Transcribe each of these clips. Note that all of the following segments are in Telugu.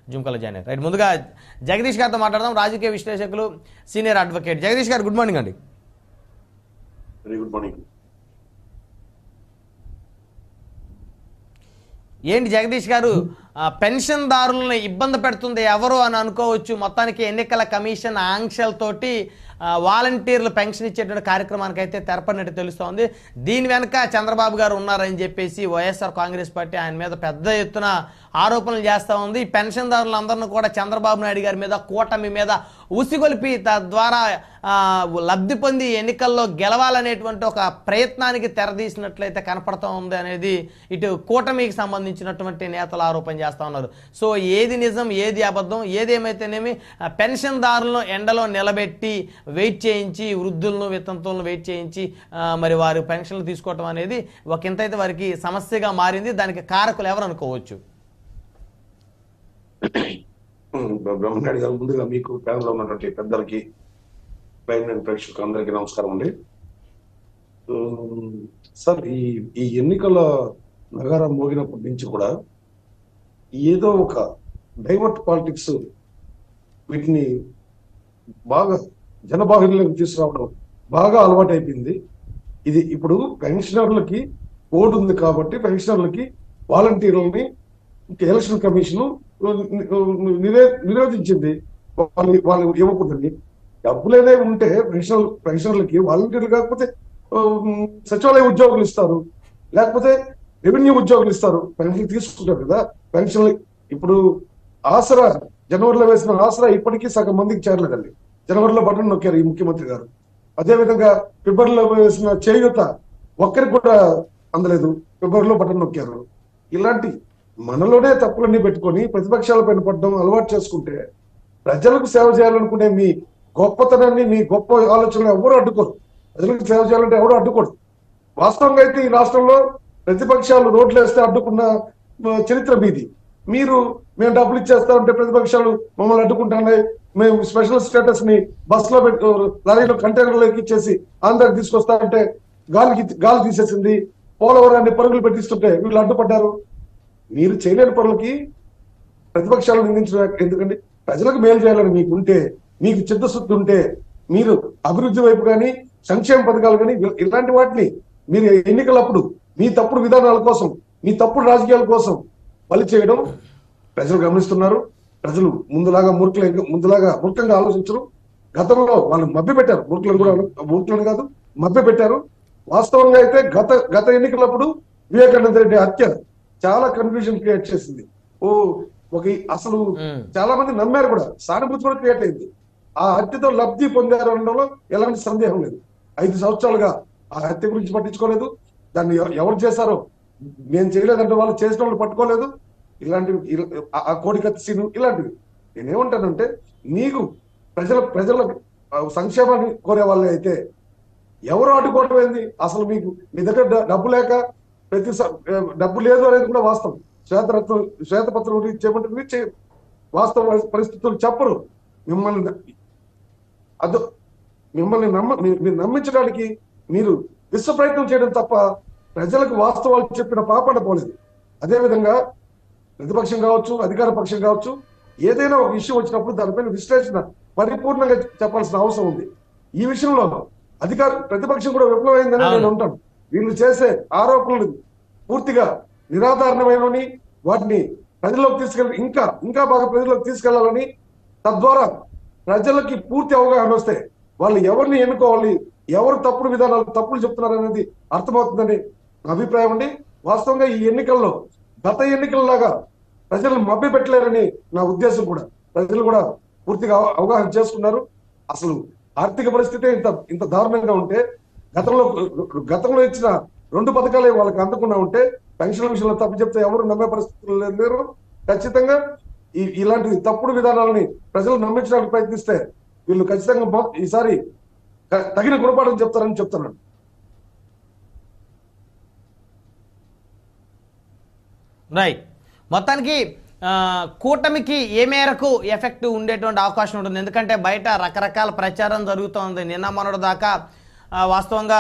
జుమ్కలో జాయిన్ అయ్యారు రైట్ ముందుగా జగదీష్ గారితో మాట్లాడదాం రాజకీయ విశ్లేషకులు సీనియర్ అడ్వకేట్ జగదీష్ గారు గుడ్ మార్నింగ్ అండి వెరీ గుడ్ మార్నింగ్ ఏంటి జగదీష్ గారు ఆ, పెన్షన్దారులను ఇబ్బంది పెడుతుంది ఎవరు అని అనుకోవచ్చు మొత్తానికి ఎన్నికల కమిషన్ ఆంక్షలతోటి ఆ, వాలంటీర్లు పెన్షన్ ఇచ్చేటువంటి కార్యక్రమానికి అయితే తెరపడినట్టు తెలుస్తోంది దీని వెనక చంద్రబాబు గారు ఉన్నారని చెప్పేసి వైఎస్ఆర్ కాంగ్రెస్ పార్టీ ఆయన మీద పెద్ద ఎత్తున ఆరోపణలు చేస్తూ ఉంది ఈ పెన్షన్దారులందరినీ కూడా చంద్రబాబు నాయుడు గారి మీద కూటమి మీద ఉసిగొలిపి తద్వారా ఆ, లబ్ధి పొంది ఎన్నికల్లో గెలవాలనేటువంటి ఒక ప్రయత్నానికి తెరదీసినట్లయితే కనపడుతూ ఉంది అనేది ఇటు కూటమికి సంబంధించినటువంటి నేతలు ఆరోపణ చేస్తూ ఉన్నారు సో ఏది నిజం ఏది అబద్ధం ఏదేమైతేనేమి ఆ, పెన్షన్దారులను ఎండలో నిలబెట్టి వెయిట్ చేయించి వృద్ధులను వితంతులను వెయిట్ చేయించి ఆ, మరి వారు పెన్షన్లు తీసుకోవటం అనేది ఒక ఇంతైతే వారికి సమస్యగా మారింది దానికి కారకులు ఎవరు అనుకోవచ్చు బ్రహ్మనాయుడు గారు ముందుగా మీకు ప్యానల్ లో ఉన్నటువంటి పెద్దలకి లైన్ అండ్ ప్రేక్షకులకు అందరికీ నమస్కారం అండి ఉమ్, సార్ ఈ ఈ ఎన్నికల నగారం మోగినప్పటి నుంచి కూడా ఏదో ఒక డైవర్ట్ పాలిటిక్స్ వీటిని బాగా జనబాహుల్యంలోకి తీసుకురావడం బాగా అలవాటైపోయింది ఇది ఇప్పుడు పెన్షనర్లకి ఓటు ఉంది కాబట్టి పెన్షనర్లకి వాలంటీర్లని ఎలక్షన్ కమిషన్ నిరే నిరోధించింది వాళ్ళు వాళ్ళు ఇవ్వకూడదని డబ్బులేనే ఉంటే పెన్షన్ పెన్షనర్లకి వాలంటీర్లు కాకపోతే ఉమ్, సచివాలయ ఉద్యోగులు ఇస్తారు లేకపోతే రెవెన్యూ ఉద్యోగులు ఇస్తారు పెన్షన్ తీసుకుంటారు కదా పెన్షన్ ఇప్పుడు ఆసరా జనవరిలో వేసిన ఆసరా ఇప్పటికీ సగం మందికి చేరలేదండి జనవరిలో బటన్ నొక్కారు ఈ ముఖ్యమంత్రి గారు అదే విధంగా ఫిబ్రవరిలో వేసిన చేయూత ఒక్కరికి కూడా అందలేదు ఫిబ్రవరిలో బటన్ నొక్కారు ఇలాంటి మనలోనే తప్పులన్నీ పెట్టుకొని ప్రతిపక్షాల పైన పడడం అలవాటు చేసుకుంటే ప్రజలకు సేవ చేయాలనుకునే మీ గొప్పతనాన్ని మీ గొప్ప ఆలోచనలు ఎవరు అడ్డుకోరు ప్రజలకు సేవ చేయాలంటే ఎవరు అడ్డుకోరు వాస్తవంగా అయితే ఈ రాష్ట్రంలో ప్రతిపక్షాలు రోడ్లు వేస్తే అడ్డుకున్న ఆ, చరిత్ర మీది మీరు మేము డబ్బులు ఇచ్చేస్తామంటే ప్రతిపక్షాలు మమ్మల్ని అడ్డుకుంటున్నాయి మేము స్పెషల్ స్టేటస్ ని బస్ లో పెట్టు లారీలో కంటైనర్లోకి ఇచ్చేసి ఆంధ్రాకి తీసుకొస్తామంటే గాలికి గాలి తీసేసింది పోలవరాన్ని పరుగులు పెట్టిస్తుంటే వీళ్ళు అడ్డుపడ్డారు మీరు చేయలేని పనులకి ప్రతిపక్షాలు నిందించడం ఎందుకండి ప్రజలకు మేలు చేయాలని మీకు ఉంటే మీకు చిత్తశుద్ధి ఉంటే మీరు అభివృద్ధి వైపు కానీ సంక్షేమ పథకాలు కానీ ఇల- ఇలాంటి వాటిని మీరు ఎన్నికలప్పుడు మీ తప్పుడు విధానాల కోసం మీ తప్పుడు రాజకీయాల కోసం బలి చేయడం ప్రజలు గమనిస్తున్నారు ప్రజలు ముందులాగా మూర్ఖులు ముందులాగా మూర్ఖంగా ఆలోచించరు గతంలో వాళ్ళు మభ్య పెట్టారు మూర్ఖులను కూడా అను- మూర్ఖులను కాదు మభ్య పెట్టారు వాస్తవంగా అయితే గత గత ఎన్నికలప్పుడు వివేకానంద రెడ్డి హత్య చాలా కన్ఫ్యూజన్ క్రియేట్ చేసింది ఓ ఒక ఈ- అసలు మ్మ్. చాలా మంది నమ్మారు కూడా సానుభూతి కూడా క్రియేట్ అయింది ఆ హత్యతో లబ్ధి పొందారు అనడంలో ఎలాంటి సందేహం లేదు ఐదు సంవత్సరాలుగా ఆ హత్య గురించి పట్టించుకోలేదు దాన్ని ఎవ- ఎవరు చేశారో నేను చేయలేదంటే వాళ్ళు చేసిన వాళ్ళు పట్టుకోలేదు ఇలాంటివి ఇలా- ఆ- ఆ కోడికత్తి సీను ఇలాంటివి నేనేమంటానంటే నీకు ప్రజల ప్రజల ఆ, సంక్షేమాన్ని కోరే వాళ్ళే అయితే ఎవరు అడ్డుకోవడం ఏంది అసలు మీకు మీ దగ్గర డ- డబ్బు లేక ప్రతి స- ఆ, డబ్బు లేదు అనేది కూడా వాస్తవం శ్వేతరత్నం శ్వేతపత్రం రిలీజ్ చేయమంటే రిలీజ్ చేయరు వాస్తవ పరిస్థితులు చెప్పరు మిమ్మల్ని న- అదో మిమ్మల్ని నమ్మ మీ- మీరు నమ్మించడానికి మీరు విశ్వ ప్రయత్నం చేయడం తప్ప ప్రజలకు వాస్తవాలు చెప్పిన పాపన పోలేదు అదేవిధంగా ప్రతిపక్షం కావచ్చు అధికార పక్షం కావచ్చు ఏదైనా ఒక ఇష్యూ వచ్చినప్పుడు దానిపైన విశ్లేషణ పరిపూర్ణంగా చెప్పాల్సిన అవసరం ఉంది ఈ విషయంలో అధికార ప్రతిపక్షం కూడా విఫలమైందని నేను అవును. ఉంటాను వీళ్ళు చేసే ఆరోపణలు పూర్తిగా నిరాధారణమైనవి వాటిని ప్రజల్లోకి తీసుకెళ్ళి ఇంకా ఇంకా బాగా ప్రజల్లోకి తీసుకెళ్లాలని తద్వారా ప్రజలకి పూర్తి అవగాహన వస్తే వాళ్ళు ఎవరిని ఎన్నుకోవాలి ఎవరు తప్పుడు విధానాలు తప్పులు చెప్తున్నారు అనేది అర్థమవుతుందని నా అభిప్రాయం అండి వాస్తవంగా ఈ ఎన్నికల్లో గత ఎన్నికల్లాగా ప్రజలను మభ్య పెట్టలేరని నా ఉద్దేశం కూడా ప్రజలు కూడా పూర్తిగా అవ- అవగాహన చేసుకున్నారు అసలు ఆర్థిక పరిస్థితి ఇంత ఇంత దారుణంగా ఉంటే గతంలో గతంలో ఇచ్చిన రెండు పథకాలే వాళ్ళకి అందకుండా ఉంటే పెన్షన్ విషయంలో తప్పు చెప్తే ఎవరు నమ్మే పరిస్థితులు లే- లేరు ఖచ్చితంగా ఈ ఇలాంటి తప్పుడు విధానాలని ప్రజలు నమ్మించడానికి ప్రయత్నిస్తే వీళ్ళు ఖచ్చితంగా మొ- ఈసారి త- తగిన గుణపాఠం చెప్తారని చెప్తున్నాను రైట్ మొత్తానికి ఆ, కూటమికి ఏ మేరకు ఎఫెక్ట్ ఉండేటువంటి అవకాశం ఉంటుంది ఎందుకంటే బయట రకరకాల ప్రచారం జరుగుతోంది నిన్న మొన్నటి దాకా ఆ, వాస్తవంగా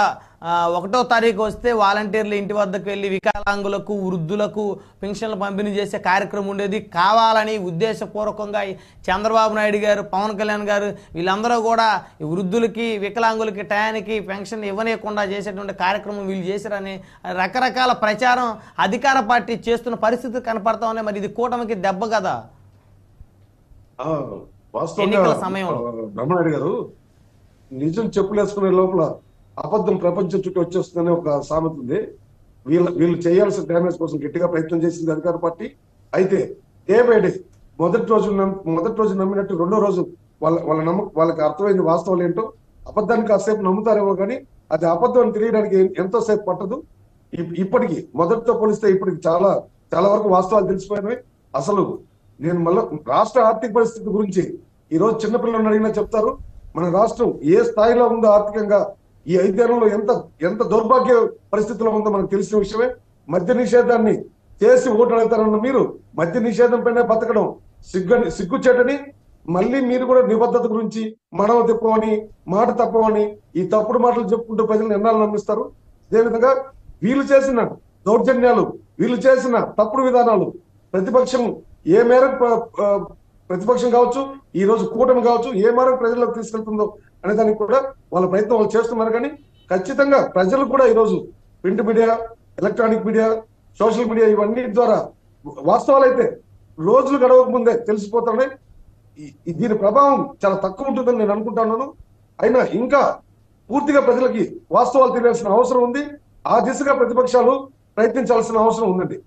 ఆ, ఒకటో తారీఖు వస్తే వాలంటీర్లు ఇంటి వద్దకు వెళ్ళి వికలాంగులకు వృద్ధులకు పెన్షన్లు పంపిణీ చేసే కార్యక్రమం ఉండేది కావాలని ఉద్దేశపూర్వకంగా ఈ చంద్రబాబు నాయుడు గారు పవన్ కళ్యాణ్ గారు వీళ్ళందరూ కూడా ఈ వృద్ధులకి వికలాంగులకి టయానికి పెన్షన్ ఇవ్వనీయకుండా చేసేటువంటి కార్యక్రమం వీళ్ళు చేశారని రకరకాల ప్రచారం అధికార పార్టీ చేస్తున్న పరిస్థితి కనపడతా ఉన్నాయి మరి ఇది కూటమికి దెబ్బ కదా ఆ, వాస్తవంగా ఎన్నికల సమయంలో. ఆ, బ్రహ్మనాయుడు గారు నిజం చెప్పులేసుకునే లోపల అబద్ధం ప్రపంచం చుట్టూ వచ్చేస్తుందనే ఒక సామెత ఉంది వీళ్ళ వీళ్ళు చేయాల్సిన డ్యామేజ్ కోసం గట్టిగా ప్రయత్నం చేసింది అధికార పార్టీ అయితే డే బై డే మొదటి రోజు నమ్- మొదటి రోజు నమ్మినట్టు రెండో రోజు వాళ్ళ వాళ్ళ నమ్మ వాళ్ళకి అర్థమైంది వాస్తవాలు ఏంటో అబద్ధాన్ని కాసేపు నమ్ముతారేమో కానీ అది అబద్ధం అని తెలియడానికి ఎంతో సేపు పట్టదు ఇప్- ఇప్పటికి మొదటితో పోలిస్తే ఇప్పటికి చాలా చాలా వరకు వాస్తవాలు తెలిసిపోయినాయి అసలు నేను మళ్ళీ రాష్ట్ర ఆర్థిక పరిస్థితి గురించి ఈ రోజు చిన్నపిల్లలను అడిగినా చెప్తారు మన రాష్ట్రం ఏ స్థాయిలో ఉందో ఆర్థికంగా ఈ ఐదేళ్లలో ఎంత ఎంత దౌర్భాగ్య పరిస్థితిలో ఉందో మనకు తెలిసిన విషయమే మద్య నిషేధాన్ని చేసి ఓటు అడుగుతారన్న మీరు మద్య నిషేధం పైన బతకడం సిగ్గు సిగ్గుచేటని మళ్ళీ మీరు కూడా నిబద్ధత గురించి మనవ తిప్పమని మాట తప్పమని ఈ తప్పుడు మాటలు చెప్పుకుంటూ ప్రజలను ఎన్నాళ్ళు నమ్మిస్తారు అదేవిధంగా వీళ్ళు చేసిన దౌర్జన్యాలు వీళ్ళు చేసిన తప్పుడు విధానాలు ప్రతిపక్షం ఏ మేరకు ప్ర- ఆ, ప్రతిపక్షం కావచ్చు ఈ రోజు కూటమి కావచ్చు ఏ మేరకు ప్రజలకు తీసుకెళ్తుందో అనే దానికి కూడా వాళ్ళ ప్రయత్నం వాళ్ళు చేస్తున్నారు కానీ ఖచ్చితంగా ప్రజలు కూడా ఈ రోజు print media electronic media social media ఇవన్నీ ద్వారా వాస్తవాలు అయితే రోజులు గడవక ముందే తెలిసిపోతున్నాయి ఈ- ఈ దీని ప్రభావం చాలా తక్కువ ఉంటుందని నేను అనుకుంటున్నాను అయినా ఇంకా పూర్తిగా ప్రజలకి వాస్తవాలు తెలియాల్సిన అవసరం ఉంది ఆ దిశగా ప్రతిపక్షాలు ప్రయత్నించాల్సిన అవసరం ఉందండి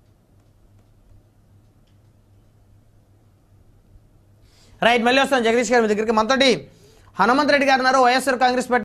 రైట్ మళ్ళీ వస్తాను జగదీష్ గారి మీ దగ్గరికి మనతోటి హనుమంత్ రెడ్డి గారు ఉన్నారు వైఎస్ఆర్ కాంగ్రెస్ పార్టీ